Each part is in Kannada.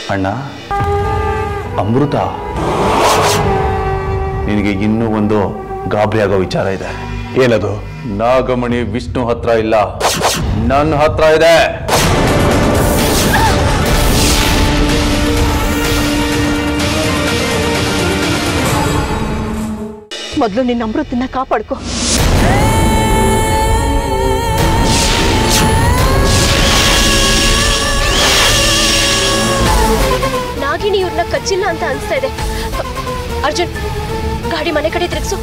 ಅಣ್ಣ ಅಮೃತ ನಿನಗೆ ಇನ್ನೂ ಒಂದು ಗಾಬರಿ ಆಗೋ ವಿಚಾರ ಇದೆ ಏನದು ನಾಗಮಣಿ ವಿಷ್ಣು ಹತ್ರ ಇಲ್ಲ ನನ್ನ ಹತ್ರ ಇದೆ ಮೊದಲು ನಿನ್ನ ಅಮೃತನ್ನ ಕಾಪಾಡ್ಕೊ ನಾಗಿನಿ ಇವ್ರನ್ನ ಕಚ್ಚಿಲ್ಲ ಅಂತ ಅನ್ಸ್ತಾ ಇದೆ ಅರ್ಜುನ್ ಗಾಡಿ ಮನೆ ಕಡೆ ತಿರುಗಿಸು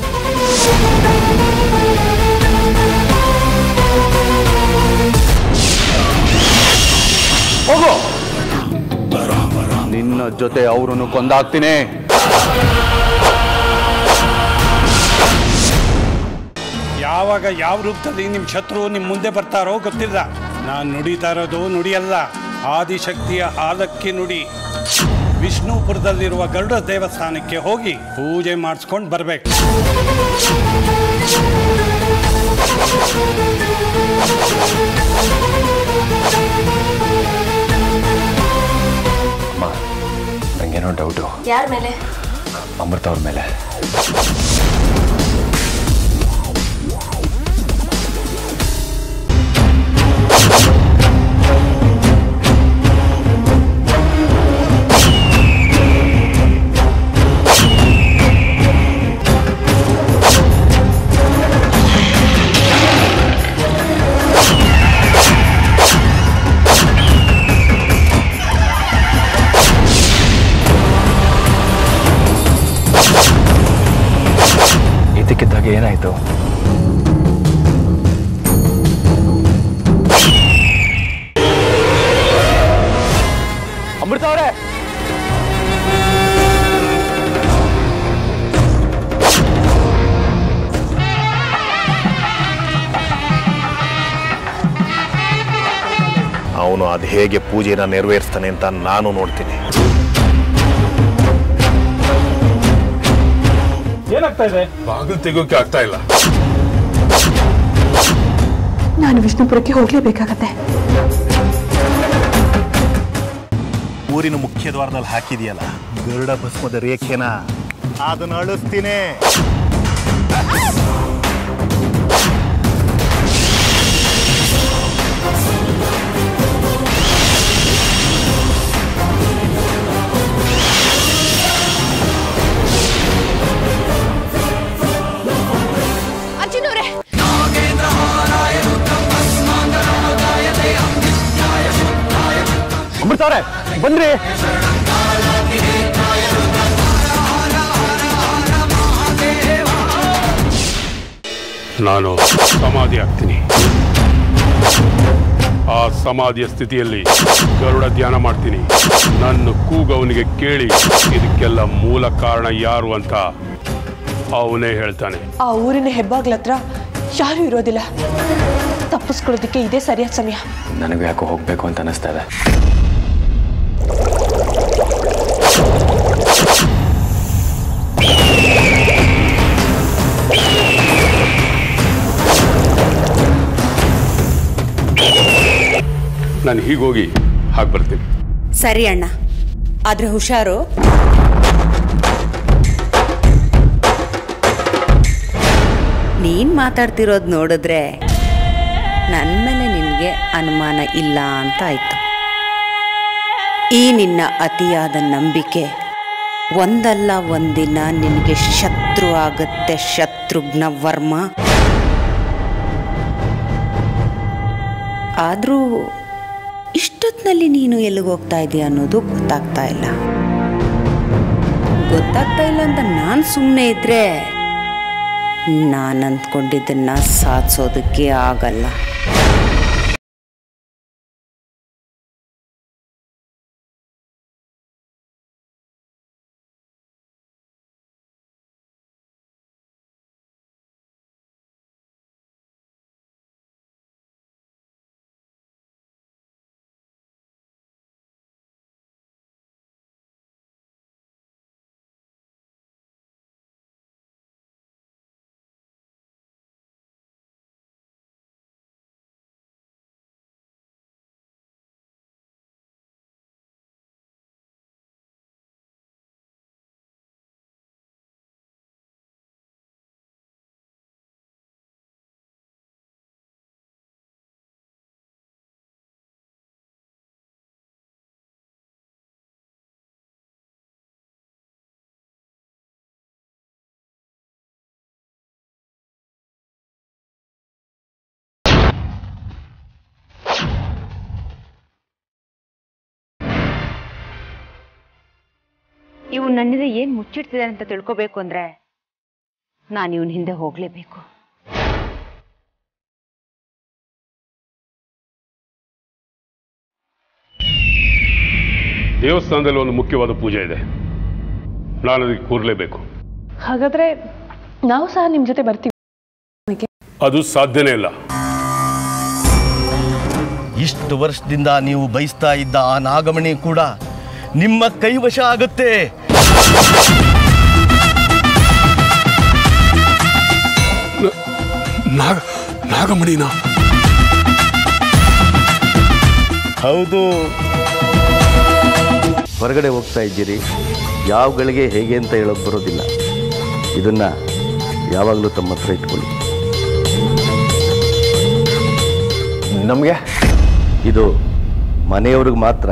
ಹೋಗು ನಿನ್ನ ಜೊತೆ ಅವರನ್ನು ಕೊಂದಾಕ್ತೀನಿ ಯಾವಾಗ ಯಾವ ರೂಪದಲ್ಲಿ ನಿಮ್ಮ ಶತ್ರು ನಿಮ್ಮ ಮುಂದೆ ಬರ್ತಾರೋ ಗೊತ್ತಿಲ್ಲ ನಾನು ನುಡಿತಾ ಇರೋದು ನುಡಿಯಲ್ಲ ಆದಿಶಕ್ತಿಯ ಆಲಕ್ಕಿ ನುಡಿ ವಿಷ್ಣುಪುರದಲ್ಲಿರುವ ಗರುಡ ದೇವಸ್ಥಾನಕ್ಕೆ ಹೋಗಿ ಪೂಜೆ ಮಾಡಿಸ್ಕೊಂಡು ಬರಬೇಕು ಅಮ್ಮ ನಂಗೇನೋ ಡೌಟು ಯಾರ ಮೇಲೆ ಅಮೃತ ಅವ್ರ ಮೇಲೆ ಇದಕ್ಕಿದ್ದಾಗ ಏನಾಯ್ತು ಅಮೃತ ಅವರೇ ಅವನು ಅದು ಹೇಗೆ ಪೂಜೆನ ನೆರವೇರಿಸ್ತಾನೆ ಅಂತ ನಾನು ನೋಡ್ತೀನಿ ಬಾಗಿಲು ತೆಗೋಕೆ ಆಗ್ತಾ ಇಲ್ಲ ನಾನು ವಿಷ್ಣುಪುರಕ್ಕೆ ಹೋಗ್ಲೇಬೇಕಾಗತ್ತೆ ಊರಿನ ಮುಖ್ಯ ದ್ವಾರದಲ್ಲಿ ಹಾಕಿದೆಯಲ್ಲ ಗರುಡ ಭಸ್ಮದ ರೇಖೆನ ಅದನ್ನ ಅಳಿಸ್ತೀನಿ ಅರ್ಜುನ್ ಅವರೇ ಅಮೃತ ಅವರೇ ಬಂದ್ರಿ ನಾನು ಸಮಾಧಿ ಆಗ್ತೀನಿ ಆ ಸಮಾಧಿಯ ಸ್ಥಿತಿಯಲ್ಲಿ ಗರುಡ ಧ್ಯಾನ ಮಾಡ್ತೀನಿ ನನ್ನ ಕೂಗವನಿಗೆ ಕೇಳಿ ಇದಕ್ಕೆಲ್ಲ ಮೂಲ ಕಾರಣ ಯಾರು ಅಂತ ಅವನೇ ಹೇಳ್ತಾನೆ ಆ ಊರಿನ ಹೆಬ್ಬಾಗ್ಲ ಹತ್ರ ಯಾರೂ ಇರೋದಿಲ್ಲ ತಪ್ಪಿಸ್ಕೊಳ್ಳೋದಕ್ಕೆ ಇದೇ ಸರಿಯಾದ ಸಮಯ ನನಗೂ ಯಾಕೋ ಹೋಗ್ಬೇಕು ಅಂತ ಅನಿಸ್ತಾ ಇದೆ ನಾನು ಹೀಗೋಗಿ ಹಾಗೆ ಬರ್ತೀನಿ ಸರಿ ಅಣ್ಣ ಆದ್ರೆ ಹುಷಾರು ನೀನ್ ಮಾತಾಡ್ತಿರೋದು ನೋಡಿದ್ರೆ ನನ್ನ ಮೇಲೆ ನಿನಗೆ ಅನುಮಾನ ಇಲ್ಲ ಅಂತ ಆಯ್ತು ಈ ನಿನ್ನ ಅತಿಯಾದ ನಂಬಿಕೆ ಒಂದಲ್ಲ ಒಂದಿನ ನಿನಗೆ ಶತ್ರು ಆಗತ್ತೆ ಶತ್ರುಘ್ನ ವರ್ಮ ಆದರೂ ಇಷ್ಟೊತ್ತಿನಲ್ಲಿ ನೀನು ಎಲ್ಲಿಗೆ ಹೋಗ್ತಾ ಇದೀಯ ಅನ್ನೋದು ಗೊತ್ತಾಗ್ತಾ ಇಲ್ಲ ಗೊತ್ತಾಗ್ತಾ ಇಲ್ಲ ಅಂತ ನಾನು ಸುಮ್ಮನೆ ಇದ್ರೆ ನಾನು ಅಂದ್ಕೊಂಡಿದ್ದನ್ನ ಸಾಧಿಸೋದಕ್ಕೆ ಆಗಲ್ಲ ಇವು ನನ್ನಿಂದ ಏನು ಮುಚ್ಚಿಡ್ತಿದೆ ಅಂತ ತಿಳ್ಕೊಬೇಕು ಅಂದ್ರೆ ನಾನು ಇವನ ಹಿಂದೆ ಹೋಗ್ಲೇಬೇಕು ದೇವಸ್ಥಾನದಲ್ಲಿ ಒಂದು ಮುಖ್ಯವಾದ ಪೂಜೆ ಇದೆ ನಾನು ಅದಕ್ಕೆ ಕೂರಲೇಬೇಕು ಹಾಗಾದ್ರೆ ನಾವು ಸಹ ನಿಮ್ಮ ಜೊತೆ ಬರ್ತೀವಿ ಅದು ಸಾಧ್ಯನೇ ಇಲ್ಲ ಇಷ್ಟು ವರ್ಷದಿಂದ ನೀವು ಬಯಸ್ತಾ ಇದ್ದ ಆ ನಾಗಮಣಿ ಕೂಡ ನಿಮ್ಮ ಕೈವಶ ಆಗುತ್ತೆ ನಾಗ ನಾಗಮಣಿನ ಹೌದು ಹೊರಗಡೆ ಹೋಗ್ತಾ ಇದ್ದೀರಿ ಯಾವ ಗಳಿಗೆ ಹೇಗೆ ಅಂತ ಹೇಳೋದು ಬರೋದಿಲ್ಲ ಇದನ್ನ ಯಾವಾಗಲೂ ತಮ್ಮ ಹತ್ರ ಇಟ್ಕೊಳ್ಳಿ ನಮಗೆ ಇದು ಮನೆಯವ್ರಿಗೆ ಮಾತ್ರ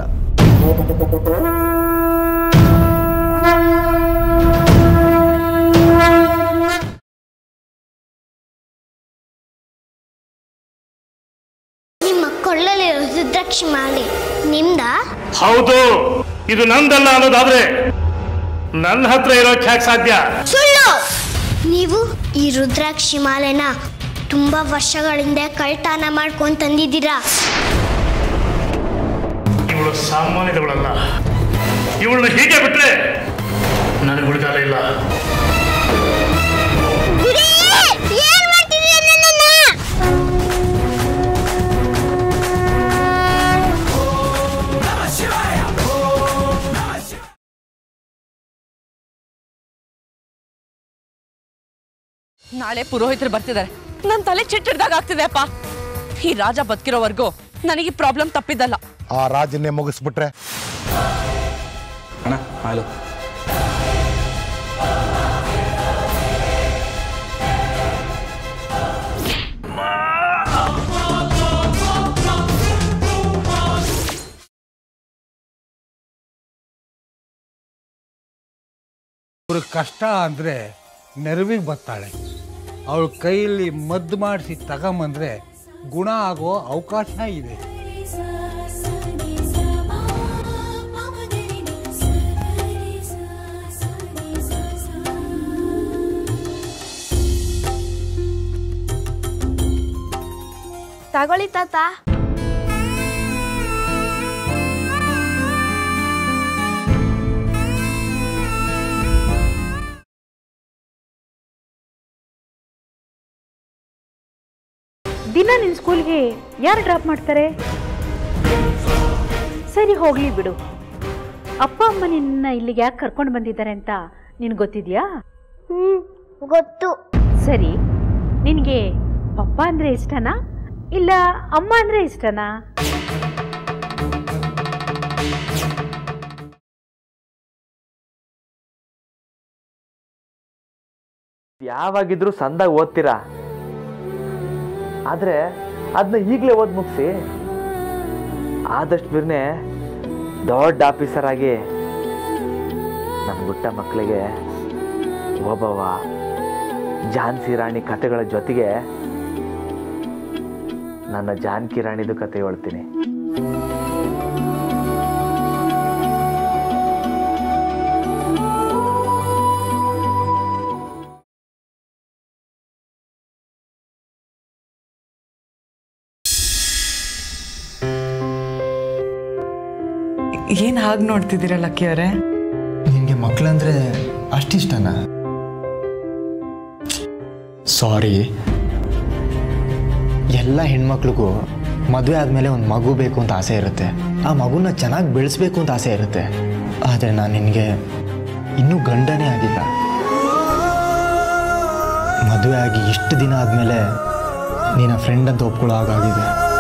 ನಿಮ್ಮ ಕೊಳ್ಳಲಿರೋ ರುದ್ರಾಕ್ಷಿ ಮಾಲೆ ನಿಮ್ದ ಹೌದು ಇದು ನಂದಲ್ಲ ಅನ್ನೋದಾದ್ರೆ ನನ್ನ ಹತ್ರ ಇರೋಕ್ ಹ್ಯಾಕ್ ಸಾಧ್ಯ ಸುಳ್ಳು ನೀವು ಈ ರುದ್ರಾಕ್ಷಿ ಮಾಲೆನ ತುಂಬಾ ವರ್ಷಗಳಿಂದ ಕಳ್ತನ ಮಾಡ್ಕೊಂಡ್ ತಂದಿದ್ದೀರಾ ಇವಳು ಸಾಮಾನ್ಯದವಳಲ್ಲ ಇವಳನ್ನ ಹೀಗೆ ಬಿಟ್ರೆ ನನಗೆ ಉಳಿಗಾಲ ಇಲ್ಲ ಏನ್ ಮಾಡ್ತಿದ್ದೀರ ನನ್ನನ್ನ? ನಾಳೆ ಪುರೋಹಿತರು ಬರ್ತಿದ್ದಾರೆ ನನ್ನ ತಲೆ ಚಿಟ್ಟಿಡ್ದಾಗ ಆಗ್ತಿದೆ ಅಪ್ಪ ಈ ರಾಜ ಬದುಕಿರೋವರೆಗೂ ನನಗೆ ಪ್ರಾಬ್ಲಮ್ ತಪ್ಪಿದ್ದಲ್ಲ ಆ ರಾಜನ್ನೇ ಮುಗಿಸ್ಬಿಟ್ರೆ ಅಣ್ಣ ಹಾಲು ಅವ್ರ ಕಷ್ಟ ಅಂದರೆ ನೆರವಿಗೆ ಬರ್ತಾಳೆ ಅವಳ ಕೈಯಲ್ಲಿ ಮದ್ದು ಮಾಡಿಸಿ ತಗೊಂಬಂದ್ರೆ ಗುಣ ಆಗೋ ಅವಕಾಶ ಇದೆ ತಗೊಳ್ಳಿ ತಾತ ದಿನ ನಿನ್ನ ಸ್ಕೂಲ್ಗೆ ಯಾರು ಡ್ರಾಪ್ ಮಾಡ್ತಾರೆ ಸರಿ ಹೋಗ್ಲಿ ಬಿಡು ಅಪ್ಪ ಅಮ್ಮ ನಿನ್ನ ಇಲ್ಲಿಗೆ ಯಾಕೆ ಕರ್ಕೊಂಡು ಬಂದಿದ್ದಾರೆ ಅಂತ ನಿನ್ಗೆ ಗೊತ್ತಿದ್ಯಾ ಹ್ಮ್ ಗೊತ್ತು ಸರಿ ನಿನಗೆ ಪಪ್ಪ ಅಂದರೆ ಇಷ್ಟನಾ ಇಲ್ಲ ಅಮ್ಮ ಅಂದರೆ ಇಷ್ಟನಾ ಯಾವಾಗಿದ್ರೂ ಸಂದಾಗ ಓದ್ತೀರಾ ಆದ್ರೆ ಅದನ್ನ ಈಗಲೇ ಓದ್ ಮುಗಿಸಿ ಆದಷ್ಟು ಬಿರ್ನೆ ದೊಡ್ಡ ಆಫೀಸರ್ ಆಗಿ ನಮ್ಮ ಗುಟ್ಟ ಮಕ್ಕಳಿಗೆ ಒಬ್ಬವ ಝಾನ್ಸಿ ರಾಣಿ ಕಥೆಗಳ ಜೊತೆಗೆ ನನ್ನ ಜಾನಕಿ ರಾಣಿದು ಕತೆ ಹೇಳ್ತೀನಿ ಏನ್ ಹಾಗೆ ನೋಡ್ತಿದ್ದೀರಾ ಲಕ್ಕಿ ಅವರೇ ನಿಮಗೆ ಮಕ್ಕಳಂದ್ರೆ ಅಷ್ಟಿಷ್ಟನಾ ಸಾರಿ ಎಲ್ಲ ಹೆಣ್ಮಕ್ಳಿಗೂ ಮದುವೆ ಆದಮೇಲೆ ಒಂದು ಮಗು ಬೇಕು ಅಂತ ಆಸೆ ಇರುತ್ತೆ ಆ ಮಗುನ ಚೆನ್ನಾಗಿ ಬೆಳೆಸ್ಬೇಕು ಅಂತ ಆಸೆ ಇರುತ್ತೆ ಆದರೆ ನಾನು ನಿನಗೆ ಇನ್ನೂ ಗಂಡನೇ ಆಗಿಲ್ಲ ಮದುವೆ ಆಗಿ ಇಷ್ಟು ದಿನ ಆದಮೇಲೆ ನೀನು ಫ್ರೆಂಡ್ ಅಂತ ಒಪ್ಕೊಳ್ಳೋ ಹಾಗಾಗಿದೆ